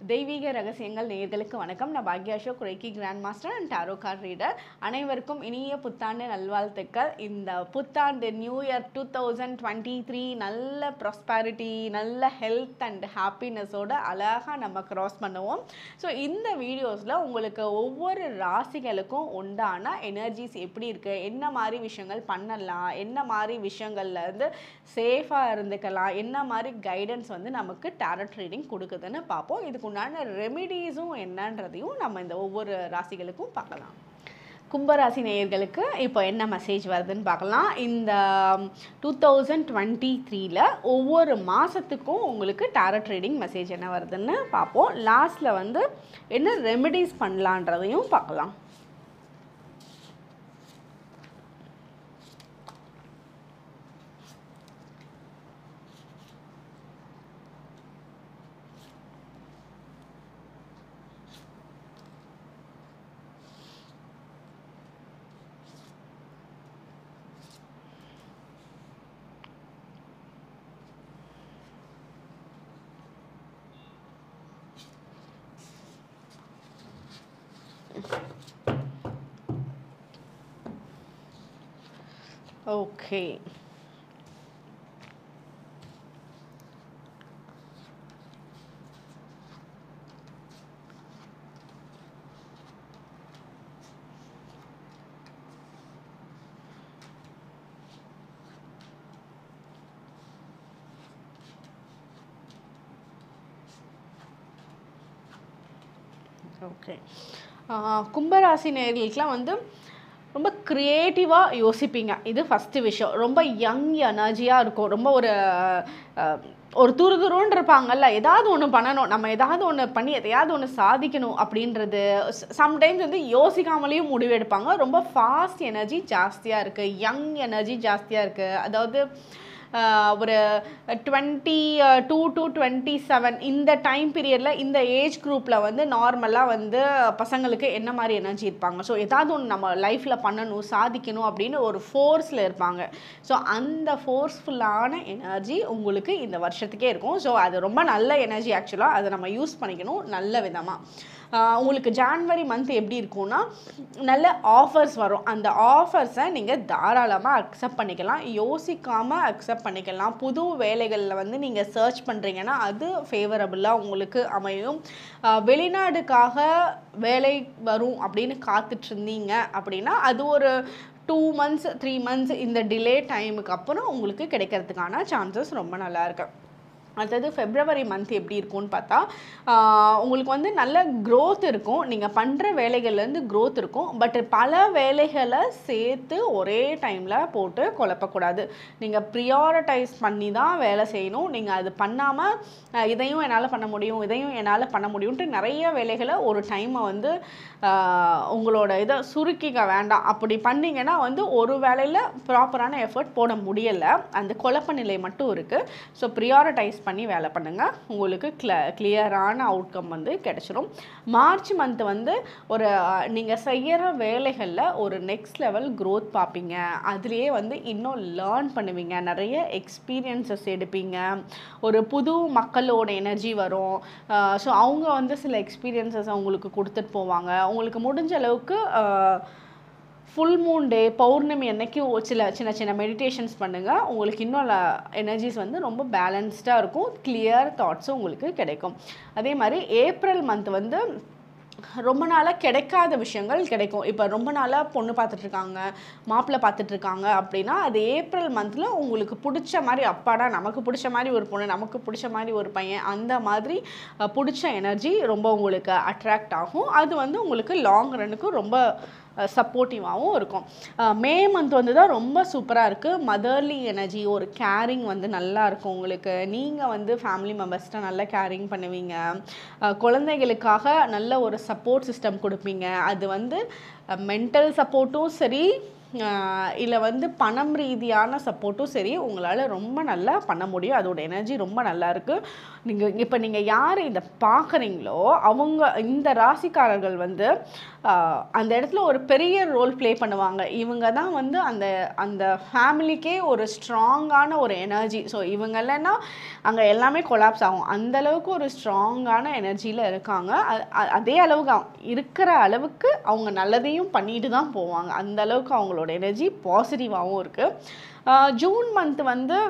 தெய்வீக ரகசியங்கள் நேயர்களுக்கு வணக்கம் நான் பாக்யா அசோக் குறைக்கி grand master and tarot card reader அனைவருக்கும் இனிய புத்தாண்டு நல்வாழ்த்துக்கள் இந்த புத்தாண்டு new year two thousand twenty three நல்ல ப்ராஸ்பாரிட்டி நல்ல ஹெல்த் அண்ட் ஹாப்பினஸோட அழகாக நம்ம க்ராஸ் பண்ணுவோம் ஸோ இந்த வீடியோஸில் உங்களுக்கு ஒவ்வொரு ராசிகளுக்கும் உண்டான எனர்ஜிஸ் எப்படி இருக்குது என்ன மாதிரி விஷயங்கள் பண்ணலாம் என்ன மாதிரி விஷயங்கள்ல இருந்து சேஃபாக இருந்துக்கலாம் என்ன மாதிரி கைடன்ஸ் வந்து நமக்கு டேரட் ரீடிங் கொடுக்குதுன்னு பார்ப்போம் இதுக்கு உண்டான ரெமிடிஸும் என்னன்றதையும் நம்ம இந்த ஒவ்வொரு ராசிகளுக்கும் பார்க்கலாம் கும்பராசி நேயர்களுக்கு இப்போ என்ன மெசேஜ் வருதுன்னு பார்க்கலாம் இந்த டூ தௌசண்ட் டுவெண்ட்டி த்ரீல ஒவ்வொரு மாதத்துக்கும் உங்களுக்கு டேரட் ரீடிங் மெசேஜ் என்ன வருதுன்னு பார்ப்போம் லாஸ்ட்டில் வந்து என்ன ரெமிடிஸ் பண்ணலான்றதையும் பார்க்கலாம் ஓகே ஓகே கும்பராசி நேர்களுக்கெலாம் வந்து ரொம்ப க்ரியேட்டிவாக யோசிப்பீங்க இது ஃபஸ்ட்டு விஷயம் ரொம்ப யங் எனர்ஜியாக இருக்கும் ரொம்ப ஒரு அஹ், ஒரு துரு துருன்னு இருப்பாங்கல்ல ஏதாவது ஒன்று பண்ணணும் நம்ம ஏதாவது ஒன்று பண்ணி எதையாவது ஒன்று சாதிக்கணும் அப்படின்றது சம்டைம்ஸ் வந்து யோசிக்காமலேயும் முடிவெடுப்பாங்க ரொம்ப ஃபாஸ்ட் எனர்ஜி ஜாஸ்தியாக இருக்குது யங் எனர்ஜி ஜாஸ்தியாக இருக்குது அதாவது ஆஹ் ஒரு twenty two to twenty seven இந்த டைம் பீரியடில் இந்த ஏஜ் குரூப்பில் வந்து நார்மலாக வந்து பசங்களுக்கு என்ன மாதிரி எனர்ஜி இருப்பாங்க ஸோ ஏதாவது ஒன்று நம்ம லைஃப்பில் பண்ணணும் சாதிக்கணும் அப்படின்னு ஒரு ஃபோர்ஸில் இருப்பாங்க ஸோ அந்த ஃபோர்ஸ்ஃபுல்லான எனர்ஜி உங்களுக்கு இந்த வருஷத்துக்கே இருக்கும் ஸோ அது ரொம்ப நல்ல எனர்ஜி ஆக்சுவலாக அதை நம்ம யூஸ் பண்ணிக்கணும் நல்ல விதமாக ஆஹ் உங்களுக்கு ஜான்வரி மந்த் எப்படி இருக்கும்னா நல்ல ஆஃபர்ஸ் வரும் அந்த ஆஃபர்ஸை நீங்கள் தாராளமாக அக்செப்ட் பண்ணிக்கலாம் யோசிக்காமல் அக்செப்ட் பண்ணிக்கலாம் புது வேலைகளில் வந்து நீங்கள் சர்ச் பண்ணுறீங்கன்னா அது ஃபேவரபுளாக உங்களுக்கு அமையும் ஆஹ் வெளிநாடுக்காக வேலை வரும் அப்படின்னு காத்துட்டு இருந்தீங்க அப்படின்னா அது ஒரு டூ மந்த்ஸ் த்ரீ மந்த்ஸ் இந்த டிலே டைமுக்கு அப்புறம் உங்களுக்கு கிடைக்கிறதுக்கான சான்சஸ் ரொம்ப நல்லா இருக்கு அடுத்தது ஃபெப்ரவரி மந்த் எப்படி இருக்கும்னு பார்த்தா ஆஹ் உங்களுக்கு வந்து நல்ல growth இருக்கும் நீங்கள் பண்ணுற வேலைகள்லேருந்து growth இருக்கும் பட் பல வேலைகளை சேர்த்து ஒரே டைமில் போட்டு குழப்பக்கூடாது நீங்கள் ப்ரியாரிட்டைஸ் பண்ணி தான் வேலை செய்யணும் நீங்கள் அது பண்ணாமல் இதையும் என்னால் பண்ண முடியும் இதையும் என்னால் பண்ண முடியும்ட்டு நிறைய வேலைகளை ஒரு டைமை வந்து ஆஹ் உங்களோட இதை சுருக்கிக்க வேண்டாம் அப்படி பண்ணீங்கன்னா வந்து ஒரு வேலையில் ப்ராப்பரான எஃபர்ட் போட முடியலை அந்த குழப்ப நிலை மட்டும் இருக்குது ஸோ ப்ரியாரிட்டைஸ் பண்ணி வேலை பண்ணுங்கள் உங்களுக்கு கிள கிளியரான அவுட்கம் வந்து கிடைச்சிரும் மார்ச் மந்த் வந்து ஒரு நீங்கள் செய்கிற வேலைகளில் ஒரு நெக்ஸ்ட் லெவல் growth பார்ப்பீங்க அதுலேயே வந்து இன்னும் லேர்ன் பண்ணுவீங்க நிறைய எக்ஸ்பீரியன்சஸ் எடுப்பீங்க ஒரு புது மக்களோட எனர்ஜி வரும் ஸோ அவங்க வந்து சில எக்ஸ்பீரியன்சஸ் அவங்களுக்கு கொடுத்துட்டு போவாங்க உங்களுக்கு முடிஞ்ச அளவுக்கு ஃபுல் மூன் டே பௌர்ணமி அன்னைக்கு ஒரு சில சின்ன சின்ன மெடிடேஷன்ஸ் பண்ணுங்கள் உங்களுக்கு இன்னும் எனர்ஜிஸ் வந்து ரொம்ப பேலன்ஸ்டாக இருக்கும் கிளியர் தாட்ஸும் உங்களுக்கு கிடைக்கும் அதே மாதிரி ஏப்ரல் மந்த் வந்து ரொம்ப நாளாக கிடைக்காத விஷயங்கள் கிடைக்கும் இப்போ ரொம்ப நாளாக பொண்ணு பார்த்துட்ருக்காங்க மாப்பிள்ளை பார்த்துட்ருக்காங்க அப்படின்னா அது ஏப்ரல் மந்தில் உங்களுக்கு பிடிச்ச மாதிரி அப்பாடா நமக்கு பிடிச்ச மாதிரி ஒரு பொண்ணு நமக்கு பிடிச்ச மாதிரி ஒரு பையன் அந்த மாதிரி அஹ், பிடிச்ச எனர்ஜி ரொம்ப உங்களுக்கு அட்ராக்ட் ஆகும் அது வந்து உங்களுக்கு லாங் ரன்னுக்கு ரொம்ப சப்போர்ட்டிவாகவும் இருக்கும் அஹ், மே மந்த் வந்து தான் ரொம்ப சூப்பராக இருக்குது மதர்லி எனர்ஜி ஒரு கேரிங் வந்து நல்லா இருக்கும் உங்களுக்கு நீங்கள் வந்து ஃபேமிலி மெம்பர்ஸ்ட்ட நல்லா கேரிங் பண்ணுவீங்க அஹ், குழந்தைகளுக்காக நல்ல ஒரு சப்போர்ட் சிஸ்டம் கொடுப்பீங்க அது வந்து மென்டல் சப்போர்ட்டும் சரி இல்லை வந்து பணம் ரீதியான சப்போர்ட்டும் சரி உங்களால் ரொம்ப நல்லா பண்ண முடியும் அதோட எனர்ஜி ரொம்ப நல்லா இருக்குது நீங்கள் இப்போ நீங்கள் யார் இதை பார்க்குறீங்களோ அவங்க இந்த ராசிக்காரர்கள் வந்து ஆஹ், அந்த இடத்துல ஒரு பெரிய ரோல் ப்ளே பண்ணுவாங்க இவங்க தான் வந்து அந்த அந்த ஃபேமிலிக்கே ஒரு ஸ்ட்ராங்கான ஒரு எனர்ஜி ஸோ இவங்க இல்லைன்னா அங்கே எல்லாமே கொலாப்ஸ் ஆகும் அந்த அளவுக்கு ஒரு ஸ்ட்ராங்கான எனர்ஜியில் இருக்காங்க அ- அ- அதே அளவுக்கு அவங்க- இருக்கிற அளவுக்கு அவங்க நல்லதையும் பண்ணிட்டு தான் போவாங்க அந்த அளவுக்கு அவங்களோட எனர்ஜி பாசிட்டிவாகவும் இருக்குது ஜூன் மந்த் வந்து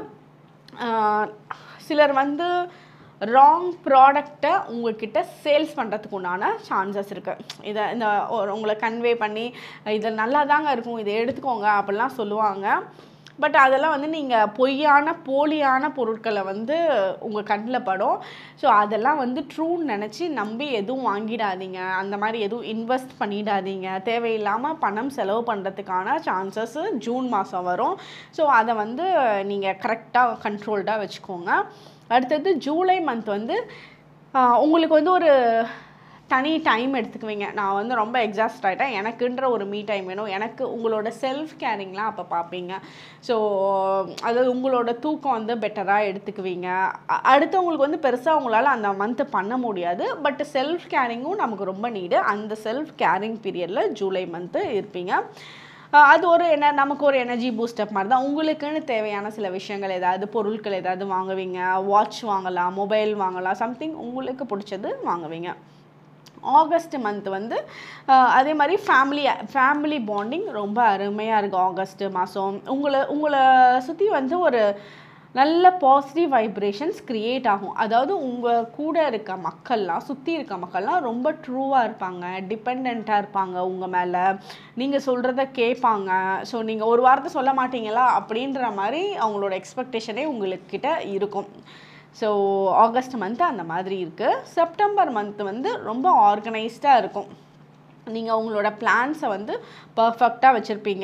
ஆஹ், சிலர் வந்து ராங் ப்ராடக்டை உங்ககிட்ட சேல்ஸ் பண்ணுறதுக்கு உண்டான சான்சஸ் இருக்குது இதை இந்த ஒரு உங்களை கன்வே பண்ணி இது நல்லா தாங்க இருக்கும் இதை எடுத்துக்கோங்க அப்படிலாம் சொல்லுவாங்க பட் அதெல்லாம் வந்து நீங்கள் பொய்யான போலியான பொருட்களை வந்து உங்கள் கண்ணில் படும் ஸோ அதெல்லாம் வந்து ட்ரூன்னு நினச்சி நம்பி எதுவும் வாங்கிடாதீங்க அந்த மாதிரி எதுவும் இன்வெஸ்ட் பண்ணிடாதீங்க தேவையில்லாமல் பணம் செலவு பண்ணுறதுக்கான சான்சஸ் ஜூன் மாதம் வரும் ஸோ அதை வந்து நீங்கள் கரெக்டாக கண்ட்ரோல்டாக வச்சுக்கோங்க அடுத்தது ஜூலை மந்த் வந்து ஆஹ், உங்களுக்கு வந்து ஒரு தனி டைம் எடுத்துக்குவீங்க நான் வந்து ரொம்ப எக்ஸாஸ்ட் ஆகிட்டேன் எனக்குன்ற ஒரு மீ டைம் வேணும் எனக்கு உங்களோட செல்ஃப் கேரிங்லாம் அப்போ பார்ப்பீங்க ஸோ அதாவது உங்களோட தூக்கம் வந்து பெட்டராக எடுத்துக்குவீங்க அ- அடுத்தவங்களுக்கு வந்து பெருசாக உங்களால் அந்த மந்த்து பண்ண முடியாது பட் செல்ஃப் கேரிங்கும் நமக்கு ரொம்ப நீடு அந்த செல்ஃப் கேரிங் பீரியடில் ஜூலை மந்த்து இருப்பீங்க அஹ் அது ஒரு என்ன நமக்கு ஒரு எனர்ஜி பூஸ்டப் மாதிரி தான் உங்களுக்குன்னு தேவையான சில விஷயங்கள் ஏதாவது பொருட்கள் ஏதாவது வாங்குவீங்க வாட்ச் வாங்கலாம் மொபைல் வாங்கலாம் சம்திங் உங்களுக்கு பிடிச்சது வாங்குவீங்க ஆகஸ்ட் மந்த் வந்து அஹ், அதே மாதிரி ஃபேமிலி ஃபேமிலி பாண்டிங் ரொம்ப அருமையாக இருக்குது ஆகஸ்ட் மாதம் உங்களை உங்களை சுற்றி வந்து ஒரு நல்ல பாசிட்டிவ் வைப்ரேஷன்ஸ் க்ரியேட் ஆகும் அதாவது உங்கள் கூட இருக்க மக்கள்லாம் சுற்றி இருக்க மக்கள்லாம் ரொம்ப ட்ரூவாக இருப்பாங்க டிபெண்ட்டாக இருப்பாங்க உங்கள் மேலே நீங்கள் சொல்கிறத கேட்பாங்க ஸோ நீங்கள் ஒரு வார்த்தை சொல்ல மாட்டீங்களா அப்படின்ற மாதிரி அவங்களோட எக்ஸ்பெக்டேஷனே உங்களுக்கிட்ட இருக்கும் ஸோ ஆகஸ்ட் மந்த்து அந்த மாதிரி இருக்குது செப்டம்பர் மந்த் வந்து ரொம்ப ஆர்கனைஸ்டாக இருக்கும் நீங்கள் உங்களோட பிளான்ஸை வந்து பர்ஃபெக்டாக வச்சுருப்பீங்க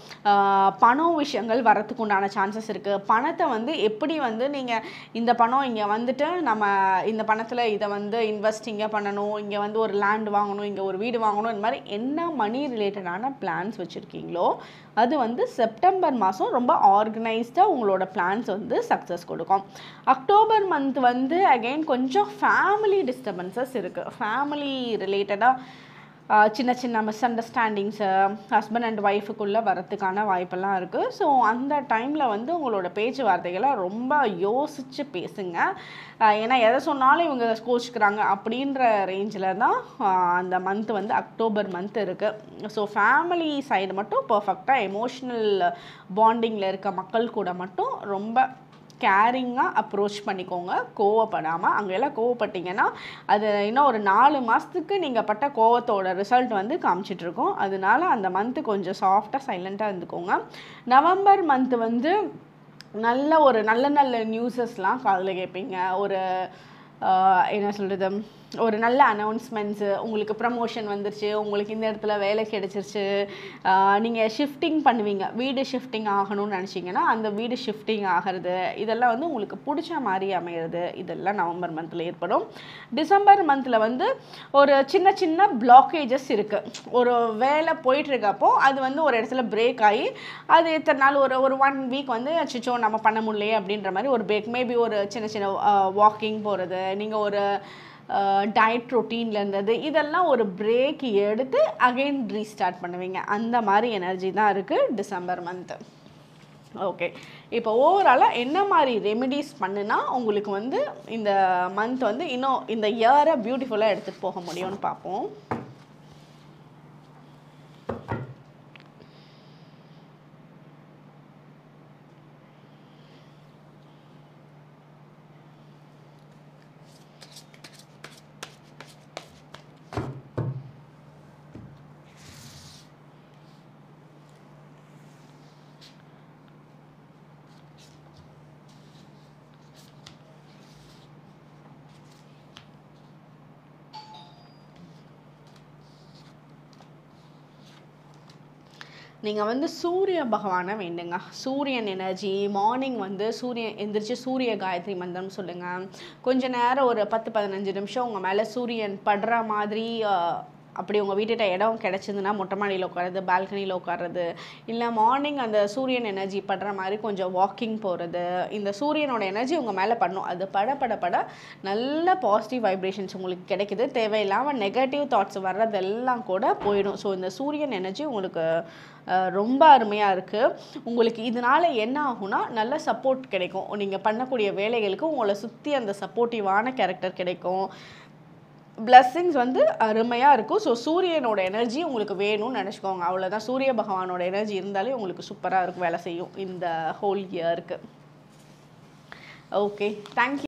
பணம் விஷயங்கள் வரத்துக்கு உண்டான சான்சஸ் இருக்குது பணத்தை வந்து எப்படி வந்து நீங்கள் இந்த பணம் இங்கே வந்துட்டு நம்ம இந்த பணத்தில் இதை வந்து இன்வெஸ்ட் இங்கே பண்ணணும் இங்கே வந்து ஒரு லேண்ட் வாங்கணும் இங்கே ஒரு வீடு வாங்கணும் இந்த மாதிரி என்ன மணி ரிலேட்டடான பிளான்ஸ் வச்சுருக்கீங்களோ அது வந்து செப்டம்பர் மாதம் ரொம்ப ஆர்கனைஸ்டாக உங்களோட பிளான்ஸ் வந்து சக்ஸஸ் கொடுக்கும் அக்டோபர் மந்த் வந்து அகைன் கொஞ்சம் ஃபேமிலி டிஸ்டர்பன்சஸ் இருக்குது ஃபேமிலி ரிலேட்டடாக ஆஹ் சின்ன சின்ன மிஸ் அண்டர்ஸ்டாண்டிங்ஸு ஹஸ்பண்ட் அண்ட் ஒய்ஃபுக்குள்ளே வரத்துக்கான வாய்ப்பெல்லாம் இருக்குது ஸோ அந்த டைமில் வந்து உங்களோட பேச்சுவார்த்தைகளை ரொம்ப யோசித்து பேசுங்க ஆஹ் ஏன்னா எதை சொன்னாலும் இவங்க கோச்சிக்கிறாங்க அப்படின்ற ரேஞ்சில் தான் ஆஹ் அந்த மந்த் வந்து அக்டோபர் மந்த் இருக்குது ஸோ ஃபேமிலி சைடு மட்டும் பர்ஃபெக்டாக எமோஷ்னல் பாண்டிங்கில் இருக்க மக்கள் கூட மட்டும் ரொம்ப கேரிங்காக அப்ரோச் பண்ணிக்கோங்க கோவப்படாமல் அங்கெல்லாம் கோவப்பட்டீங்கன்னா அது இன்னும் ஒரு நாலு மாதத்துக்கு நீங்கள் பட்ட கோவத்தோட ரிசல்ட் வந்து காமிச்சிட்ருக்கோம் அதனால அந்த மந்த்து கொஞ்சம் சாஃப்டாக சைலண்ட்டாக இருந்துக்கோங்க நவம்பர் மந்த் வந்து நல்ல ஒரு நல்ல நல்ல நியூஸஸ்லாம் காதில் கேட்பீங்க ஒரு ஆஹ், என்ன சொல்கிறது ஒரு நல்ல அனௌன்ஸ்மெண்ட்ஸு உங்களுக்கு ப்ரமோஷன் வந்துருச்சு உங்களுக்கு இந்த இடத்துல வேலை கிடைச்சிருச்சு நீங்கள் ஷிஃப்டிங் பண்ணுவீங்க வீடு ஷிஃப்டிங் ஆகணும்னு நினச்சிங்கன்னா அந்த வீடு ஷிஃப்டிங் ஆகிறது இதெல்லாம் வந்து உங்களுக்கு பிடிச்ச மாதிரி அமையிறது இதெல்லாம் நவம்பர் மந்தில் ஏற்படும் டிசம்பர் மந்தில் வந்து ஒரு சின்ன சின்ன பிளாக்கேஜஸ் இருக்குது ஒரு வேலை போயிட்டுருக்கப்போ அது வந்து ஒரு இடத்துல பிரேக் ஆகி அது இத்தனை நாள் ஒரு ஒரு ஒன் வீக் வந்து அச்சோ நம்ம பண்ண முடியலையே அப்படின்ற மாதிரி ஒரு பிரேக் மேபி ஒரு சின்ன சின்ன வாக்கிங் போகிறது நீங்கள் ஒரு டயட் ரொட்டீனில் இருந்தது இதெல்லாம் ஒரு பிரேக் எடுத்து அகைன் ரீஸ்டார்ட் பண்ணுவீங்க அந்த மாதிரி எனர்ஜி தான் இருக்குது டிசம்பர் மந்த்து ஓகே இப்போ ஓவராலாக என்ன மாதிரி ரெமெடிஸ் பண்ணுனா உங்களுக்கு வந்து இந்த மந்த் வந்து இன்னும் இந்த இயரை பியூட்டிஃபுல்லாக எடுத்துகிட்டு போக முடியும்னு பார்ப்போம் நீங்கள் வந்து சூரிய பகவானை வேண்டுங்க சூரியன் எனர்ஜி மார்னிங் வந்து சூரியன் எந்திரிச்சு சூரிய காயத்ரி மந்திரம் சொல்லுங்கள் கொஞ்ச நேரம் ஒரு பத்து பதினஞ்சு நிமிஷம் உங்கள் மேலே சூரியன் படுற மாதிரி அப்படி உங்கள் வீட்டுகிட்ட இடம் கிடச்சிதுன்னா மொட்டை மாடியில் உட்காருறது பால்கனியில் உட்காருறது இல்லை மார்னிங் அந்த சூரியன் எனர்ஜி படுற மாதிரி கொஞ்சம் வாக்கிங் போகிறது இந்த சூரியனோட எனர்ஜி உங்கள் மேலே பண்ணும் அது பட பட பட நல்ல பாசிட்டிவ் வைப்ரேஷன்ஸ் உங்களுக்கு கிடைக்குது தேவையில்லாமல் நெகட்டிவ் தாட்ஸ் வர்றதெல்லாம் கூட போயிடும் ஸோ இந்த சூரியன் எனர்ஜி உங்களுக்கு அஹ், ரொம்ப அருமையாக இருக்குது உங்களுக்கு இதனால் என்ன ஆகும்னா நல்ல சப்போர்ட் கிடைக்கும் நீங்கள் பண்ணக்கூடிய வேலைகளுக்கு உங்களை சுற்றி அந்த சப்போர்ட்டிவான கேரக்டர் கிடைக்கும் blessings வந்து அருமையாக இருக்கும் ஸோ சூரியனோட எனர்ஜி உங்களுக்கு வேணும்னு நினச்சிக்கோங்க அவ்வளோதான் சூரிய பகவானோட எனர்ஜி இருந்தாலே உங்களுக்கு சூப்பராக இருக்கும் வேலை செய்யும் இந்த ஹோல் இயருக்கு ஓகே தேங்க்யூ